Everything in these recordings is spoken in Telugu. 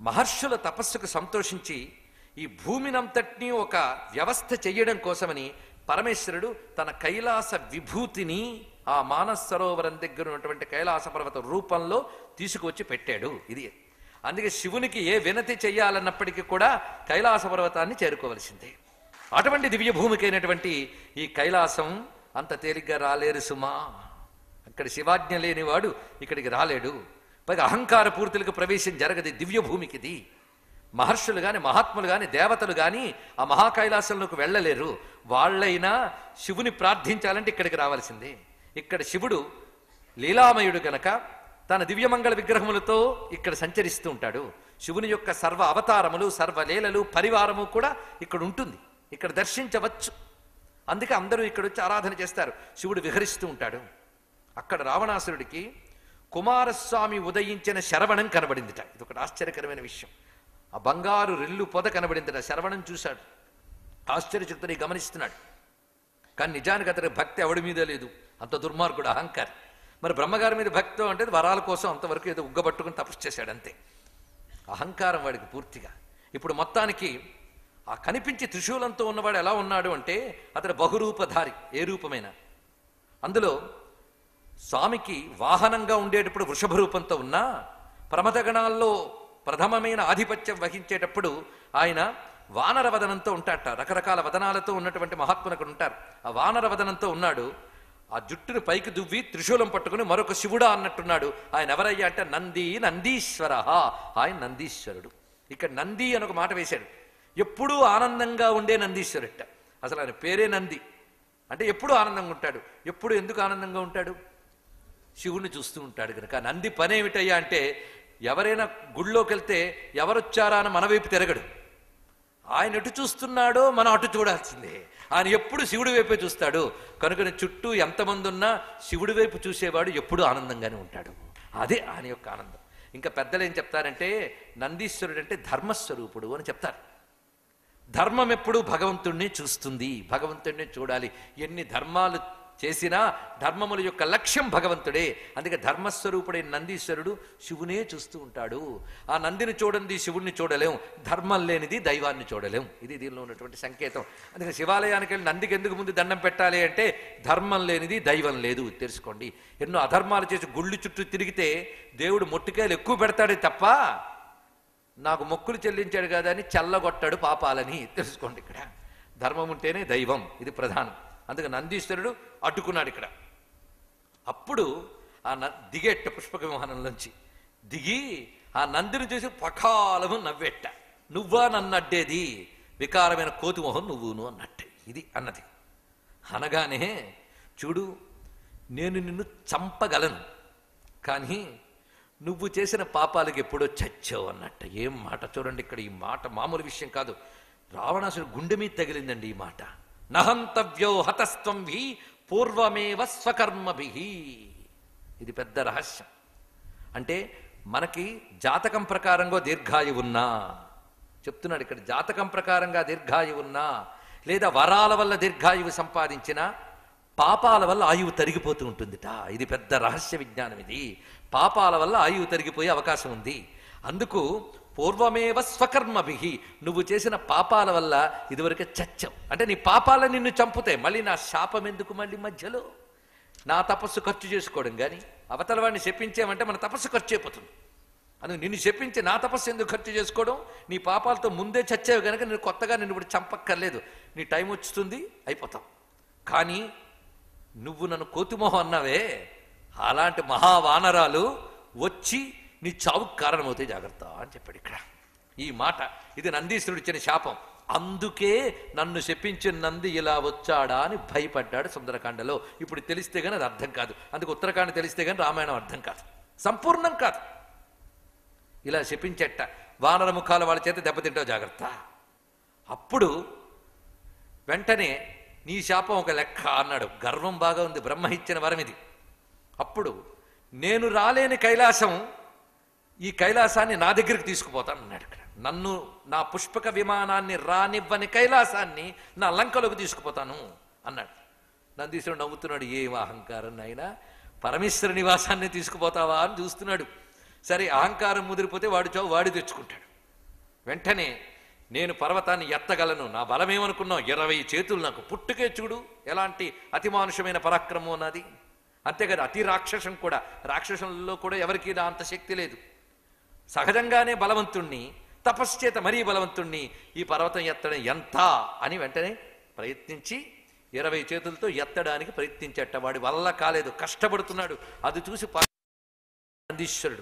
మహర్షుల తపస్సుకు సంతోషించి ఈ భూమినంతటినీ ఒక వ్యవస్థ చెయ్యడం కోసమని పరమేశ్వరుడు తన కైలాస విభూతిని ఆ మానస సరోవరం దగ్గర ఉన్నటువంటి కైలాస పర్వత రూపంలో తీసుకువచ్చి పెట్టాడు ఇది అందుకే శివునికి ఏ వినతి చెయ్యాలన్నప్పటికీ కూడా కైలాస పర్వతాన్ని చేరుకోవలసిందే అటువంటి దివ్య భూమికైనటువంటి ఈ కైలాసం అంత తేలిగ్గా రాలేరు సుమా అక్కడ శివాజ్ఞ లేనివాడు ఇక్కడికి రాలేడు పైగా అహంకార పూర్తులకు ప్రవేశం జరగది దివ్య భూమికిది మహర్షులు గాని మహాత్ములు గాని దేవతలు గాని ఆ మహాకైలాసంలోకి వెళ్ళలేరు వాళ్ళైనా శివుని ప్రార్థించాలంటే ఇక్కడికి రావాల్సిందే ఇక్కడ శివుడు లీలామయుడు గనక తన దివ్యమంగళ విగ్రహములతో ఇక్కడ సంచరిస్తూ ఉంటాడు శివుని యొక్క సర్వ అవతారములు సర్వలీలలు పరివారము కూడా ఇక్కడ ఉంటుంది ఇక్కడ దర్శించవచ్చు అందుకే అందరూ ఇక్కడ వచ్చి ఆరాధన చేస్తారు శివుడు విహరిస్తూ ఉంటాడు అక్కడ రావణాసురుడికి కుమారస్వామి ఉదయించిన శరవణం కనబడిందిట ఇది ఒకటి ఆశ్చర్యకరమైన విషయం ఆ బంగారు రెల్లు పొద కనబడిందిట శరవణం చూశాడు ఆశ్చర్యచక్తుని గమనిస్తున్నాడు కానీ నిజానికి అతని భక్తి ఎవడి మీద లేదు అంత దుర్మార్గుడు అహంకారి మరి బ్రహ్మగారి మీద భక్తి అంటే వరాల కోసం అంతవరకు ఏదో ఉగ్గబట్టుకుని తపస్సు చేశాడు అంతే అహంకారం వాడికి పూర్తిగా ఇప్పుడు మొత్తానికి ఆ కనిపించి త్రిశూలంతో ఉన్నవాడు ఎలా ఉన్నాడు అంటే అతడు బహురూపధారి ఏ రూపమైన అందులో స్వామికి వాహనంగా ఉండేటప్పుడు వృషభ రూపంతో ఉన్నా ప్రమథగణాల్లో ప్రథమమైన ఆధిపత్యం వహించేటప్పుడు ఆయన వానర వదనంతో ఉంటాట రకరకాల వదనాలతో ఉన్నటువంటి మహాత్ములు అక్కడ ఉంటారు ఆ వానర వదనంతో ఉన్నాడు ఆ జుట్టును పైకి దువ్వి త్రిశూలం పట్టుకుని మరొక శివుడా అన్నట్టున్నాడు ఆయన ఎవరయ్యా అంటే నంది నందీశ్వర ఆయన నందీశ్వరుడు ఇక్కడ నంది అని ఒక మాట వేశాడు ఎప్పుడూ ఆనందంగా ఉండే నందీశ్వరుట అసలు ఆయన పేరే నంది అంటే ఎప్పుడు ఆనందంగా ఉంటాడు ఎప్పుడు ఎందుకు ఆనందంగా ఉంటాడు శివుణ్ణి చూస్తూ ఉంటాడు కనుక నంది పనేమిటయ్యా అంటే ఎవరైనా గుళ్ళోకి వెళ్తే ఎవరొచ్చారా అని మన వైపు తిరగడు ఆయన ఎటు చూస్తున్నాడో మనం అటు చూడాల్సిందే ఆయన ఎప్పుడు శివుడి వైపే చూస్తాడు కనుక చుట్టూ ఎంతమంది ఉన్నా శివుడి వైపు చూసేవాడు ఎప్పుడు ఆనందంగానే ఉంటాడు అదే ఆయన యొక్క ఆనందం ఇంకా పెద్దలు ఏం చెప్తారంటే నందీశ్వరుడు అంటే ధర్మస్వరూపుడు అని చెప్తారు ధర్మం ఎప్పుడు భగవంతుణ్ణి చూస్తుంది భగవంతుణ్ణి చూడాలి ఎన్ని ధర్మాలు చేసినా ధర్మముల యొక్క లక్ష్యం భగవంతుడే అందుకే ధర్మస్వరూపుడైన నందీశ్వరుడు శివునే చూస్తూ ఉంటాడు ఆ నందిని చూడండి శివుణ్ణి చూడలేం ధర్మం లేనిది దైవాన్ని చూడలేం ఇది దీనిలో ఉన్నటువంటి సంకేతం అందుకే శివాలయానికి వెళ్ళి నందికి ఎందుకు ముందు దండం పెట్టాలి అంటే ధర్మం లేనిది దైవం లేదు తెలుసుకోండి ఎన్నో అధర్మాలు చేసి గుళ్ళు చుట్టూ తిరిగితే దేవుడు మొట్టికాయలు ఎక్కువ పెడతాడే తప్ప నాకు మొక్కులు చెల్లించాడు కదా అని చల్లగొట్టాడు పాపాలని తెలుసుకోండి ఇక్కడ ధర్మం ఉంటేనే దైవం ఇది ప్రధానం అందుకే నందీశ్వరుడు అడ్డుకున్నాడు ఇక్కడ అప్పుడు ఆ న దిగేట్ట పుష్పక విమానంలోంచి దిగి ఆ నందిని చూసి పకాలము నవ్వెట్ట నువ్వా నన్ను అడ్డేది వికారమైన కోతి మొహం నువ్వును అన్నట్టే ఇది అన్నది అనగానే చూడు నేను నిన్ను చంపగలను కానీ నువ్వు చేసిన పాపాలకు ఎప్పుడో చచ్చావు అన్నట్ట ఏం మాట చూడండి ఇక్కడ ఈ మాట మామూలు విషయం కాదు రావణాసుడు గుండె మీద తగిలిందండి ఈ మాట నహంతవ్యో హతస్త్వం భి పూర్వమేవ స్వకర్మభి ఇది పెద్ద రహస్యం అంటే మనకి జాతకం ప్రకారంగా దీర్ఘాయువు ఉన్నా చెప్తున్నాడు ఇక్కడ జాతకం ప్రకారంగా దీర్ఘాయువు ఉన్నా లేదా వరాల వల్ల దీర్ఘాయువు సంపాదించిన పాపాల వల్ల ఆయువు తరిగిపోతూ ఉంటుందిట ఇది పెద్ద రహస్య విజ్ఞానం ఇది పాపాల వల్ల ఆయువు తరిగిపోయే అవకాశం ఉంది అందుకు పూర్వమేవ స్వకర్మభి నువ్వు చేసిన పాపాల వల్ల ఇదివరకే చచ్చావు అంటే నీ పాపాలను నిన్ను చంపుతాయి మళ్ళీ నా శాపం ఎందుకు మళ్ళీ మధ్యలో నా తపస్సు ఖర్చు చేసుకోవడం కానీ అవతల వాడిని చెప్పించామంటే మన తపస్సు ఖర్చు అయిపోతుంది అందుకు నిన్ను చెప్పించి నా తపస్సు ఎందుకు ఖర్చు చేసుకోవడం నీ పాపాలతో ముందే చచ్చావు కనుక నేను కొత్తగా నిన్ను ఇప్పుడు చంపక్కర్లేదు నీ టైం వచ్చుతుంది అయిపోతాం కానీ నువ్వు నన్ను కోతిమోహం అన్నావే అలాంటి మహావానరాలు వచ్చి నీ చావుకు కారణమవుతాయి జాగ్రత్త అని చెప్పాడు ఇక్కడ ఈ మాట ఇది నందీశ్వరుడు ఇచ్చిన శాపం అందుకే నన్ను శపించిన నంది ఇలా వచ్చాడా అని భయపడ్డాడు సుందరకాండలో ఇప్పుడు తెలిస్తే కానీ అది అర్థం కాదు అందుకు ఉత్తరాఖండ తెలిస్తే కానీ రామాయణం అర్థం కాదు సంపూర్ణం కాదు ఇలా శపించెట్ట వానర ముఖాల వాళ్ళ చేత దెబ్బతింటావు జాగ్రత్త అప్పుడు వెంటనే నీ శాపం ఒక లెక్క అన్నాడు గర్వం బాగా ఉంది బ్రహ్మ ఇచ్చిన వరం ఇది అప్పుడు నేను రాలేని కైలాసం ఈ కైలాసాన్ని నా దగ్గరికి తీసుకుపోతాను అన్నాడు ఇక్కడ నన్ను నా పుష్పక విమానాన్ని రానివ్వని కైలాసాన్ని నా లంకలోకి తీసుకుపోతాను అన్నాడు నందీశ్వరుడు నవ్వుతున్నాడు ఏం అహంకారం నాయన పరమేశ్వర నివాసాన్ని తీసుకుపోతావా అని చూస్తున్నాడు సరే అహంకారం ముదిరిపోతే వాడు చావు వాడి తెచ్చుకుంటాడు వెంటనే నేను పర్వతాన్ని ఎత్తగలను నా బలమేమనుకున్నావు ఇరవై చేతులు నాకు పుట్టుకే చూడు ఎలాంటి అతిమానుషమైన పరాక్రమం ఉన్నది అంతేకాదు అతి రాక్షసం కూడా రాక్షసుల్లో కూడా ఎవరికీ నా అంత శక్తి లేదు సహజంగానే బలవంతుణ్ణి తపశ్చేత మరీ బలవంతుణ్ణి ఈ పర్వతం ఎత్తడం ఎంత అని వెంటనే ప్రయత్నించి ఇరవై చేతులతో ఎత్తడానికి ప్రయత్నించట వాడి వల్ల కాలేదు కష్టపడుతున్నాడు అది చూసి నందీశ్వరుడు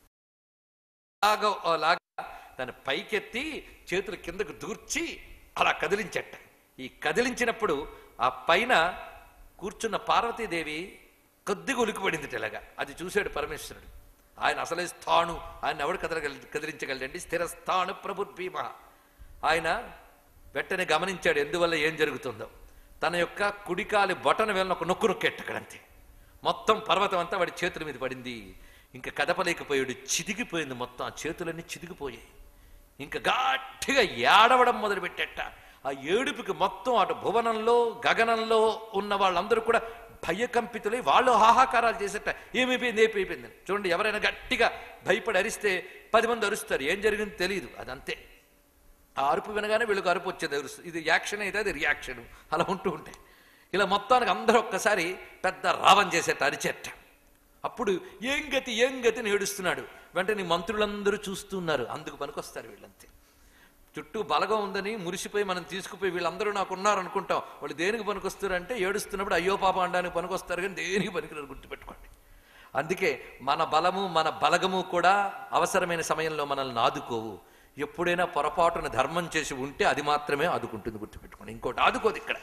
లాగా లాగా దాన్ని పైకెత్తి చేతులు కిందకు దూర్చి అలా కదిలించట ఈ కదిలించినప్పుడు ఆ పైన కూర్చున్న పార్వతీదేవి కొద్దిగా ఉలికిపడింది ఇలాగా అది చూశాడు పరమేశ్వరుడు ఆయన అసలే స్థాణు ఆయన ఎవడు కదలగల కదిలించగలడండి స్థిర స్థాణు ప్రభుర్భీమ ఆయన వెంటనే గమనించాడు ఎందువల్ల ఏం జరుగుతుందో తన యొక్క కుడికాలి బొటన వేలను ఒక నొక్కు నొక్కెట్టకడంతే మొత్తం పర్వతం అంతా వాడి చేతుల మీద పడింది ఇంకా కదపలేకపోయాడు చిదిగిపోయింది మొత్తం ఆ చేతులన్నీ చిదిగిపోయాయి ఇంకా గట్టిగా ఏడవడం మొదలుపెట్టేట ఆ ఏడుపుకి మొత్తం అటు భువనంలో గగనంలో ఉన్న వాళ్ళందరూ కూడా భయకంపితులై వాళ్ళు హాహాకారాలు చేసేట ఏమైపోయింది ఏమైపోయింది చూడండి ఎవరైనా గట్టిగా భయపడి అరిస్తే పది మంది అరుస్తారు ఏం జరిగింది తెలియదు అదంతే ఆ అరుపు వినగానే వీళ్ళకి అరుపు వచ్చేది అరుసు ఇది యాక్షన్ అయితే అది రియాక్షన్ అలా ఉంటూ ఉంటాయి ఇలా మొత్తానికి అందరూ ఒక్కసారి పెద్ద రావం చేసేట అరిచేట అప్పుడు ఏం గతి ఏం గతి అని ఏడుస్తున్నాడు వెంటనే మంత్రులందరూ చూస్తున్నారు అందుకు పనికొస్తారు వీళ్ళంతే చుట్టూ బలగం ఉందని మురిసిపోయి మనం తీసుకుపోయి వీళ్ళందరూ నాకు ఉన్నారు అనుకుంటాం వాళ్ళు దేనికి పనికొస్తారంటే ఏడుస్తున్నప్పుడు అయ్యో పాప అనడానికి పనికొస్తారు కానీ దేనికి పనికిరారు గుర్తుపెట్టుకోండి అందుకే మన బలము మన బలగము కూడా అవసరమైన సమయంలో మనల్ని ఆదుకోవు ఎప్పుడైనా పొరపాటున ధర్మం చేసి ఉంటే అది మాత్రమే ఆదుకుంటుంది గుర్తుపెట్టుకోండి ఇంకోటి ఆదుకోదు ఇక్కడ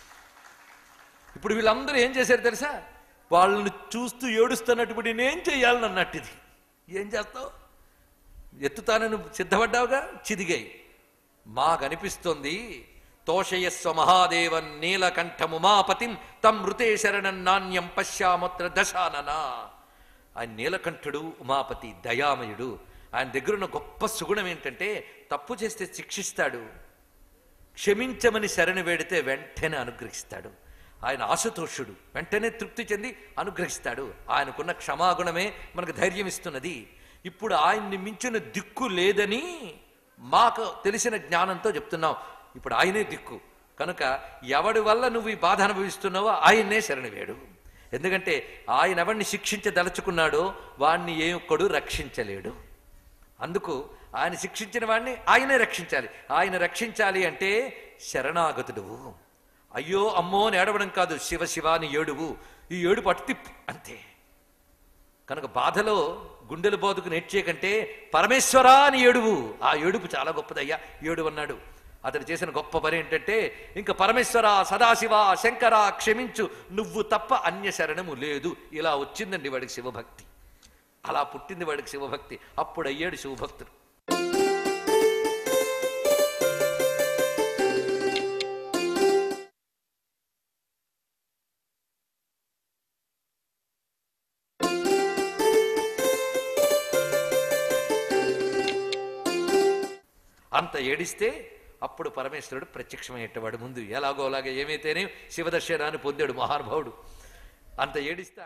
ఇప్పుడు వీళ్ళందరూ ఏం చేశారు తెలుసా వాళ్ళని చూస్తూ ఏడుస్తున్నట్టు నేనేం చెయ్యాలని అన్నట్టు ఇది ఏం చేస్తావు ఎత్తుతానని సిద్ధపడ్డావుగా చిదిగాయి మాకనిపిస్తోంది తోషయస్వ మహాదేవన్ నీలకంఠముమాపతిం తం మృతే శరణం నాణ్యం పశ్యామత్ర దశాననా ఆయన నీలకంఠుడు ఉమాపతి దయామయుడు ఆయన దగ్గరున్న గొప్ప సుగుణం ఏంటంటే తప్పు చేస్తే శిక్షిస్తాడు క్షమించమని శరణు వేడితే వెంటనే అనుగ్రహిస్తాడు ఆయన ఆశుతోషుడు వెంటనే తృప్తి చెంది అనుగ్రహిస్తాడు ఆయనకున్న క్షమాగుణమే మనకు ధైర్యం ఇస్తున్నది ఇప్పుడు ఆయన్ని మించిన దిక్కు లేదని మాకు తెలిసిన జ్ఞానంతో చెప్తున్నాం ఇప్పుడు ఆయనే దిక్కు కనుక ఎవడి వల్ల నువ్వు ఈ బాధ అనుభవిస్తున్నావో ఆయన్నే శరణు వేడు ఎందుకంటే ఆయన ఎవరిని శిక్షించదలుచుకున్నాడో వాణ్ణి ఏ ఒక్కడు రక్షించలేడు అందుకు ఆయన శిక్షించిన వాడిని ఆయనే రక్షించాలి ఆయన రక్షించాలి అంటే శరణాగతుడువు అయ్యో అమ్మో అని ఏడవడం కాదు శివ శివాని ఏడువు ఈ ఏడు పట్టు తిప్పు అంతే కనుక బాధలో గుండెలు బోదుకు నేర్చే కంటే పరమేశ్వరా అని ఏడువు ఆ ఏడుపు చాలా గొప్పదయ్యా ఏడు అన్నాడు అతడు చేసిన గొప్ప పని ఏంటంటే ఇంకా పరమేశ్వర సదాశివ శంకర క్షమించు నువ్వు తప్ప అన్య శరణము లేదు ఇలా వచ్చిందండి వాడికి శివభక్తి అలా పుట్టింది వాడికి శివభక్తి అప్పుడు అయ్యాడు శివభక్తుడు అంత ఏడిస్తే అప్పుడు పరమేశ్వరుడు ప్రత్యక్షమయ్యేటవాడు ముందు ఎలాగో అలాగే ఏమైతేనే శివదర్శనాన్ని పొందాడు మహానుభావుడు అంత ఏడిస్తే